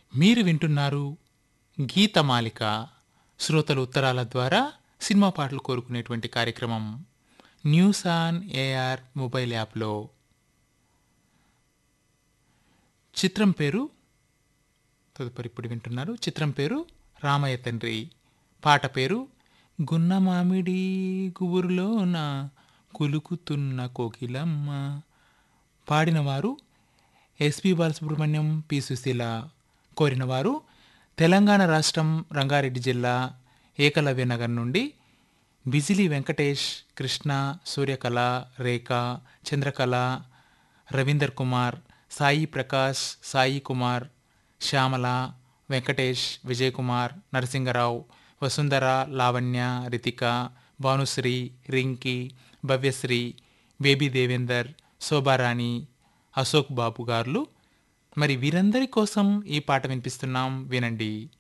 మీరు వింటున్నారు గీతమాలిక శ్రోతలు ఉత్తరాల ద్వారా సినిమా పాటలు కోరుకునేటువంటి కార్యక్రమం న్యూస్ ఆన్ ఏఆర్ మొబైల్ యాప్లో చిత్రం పేరు తదుపరి ఇప్పుడు వింటున్నారు చిత్రం పేరు రామయ్య తండ్రి పాట పేరు గున్న మామిడి గుబురులోన కులుకుతున్న కోకిలమ్మ పాడినవారు ఎస్పి బాలసుబ్రహ్మణ్యం పి సుశీల కోరినవారు తెలంగాణ రాష్ట్రం రంగారెడ్డి జిల్లా ఏకలవ్య నగర్ నుండి బిజిలి వెంకటేష్ కృష్ణ సూర్యకళ రేఖ చంద్రకళ రవీందర్ కుమార్ సాయి ప్రకాష్ సాయి కుమార్ శ్యామల వెంకటేష్ విజయ్ కుమార్ నరసింగరావు వసుంధర లావణ్య రితిక భానుశ్రీ రింకి భవ్యశ్రీ బేబీ దేవేందర్ శోభారాణి అశోక్ బాబు గారు మరి వీరందరి కోసం ఈ పాట వినిపిస్తున్నాం వినండి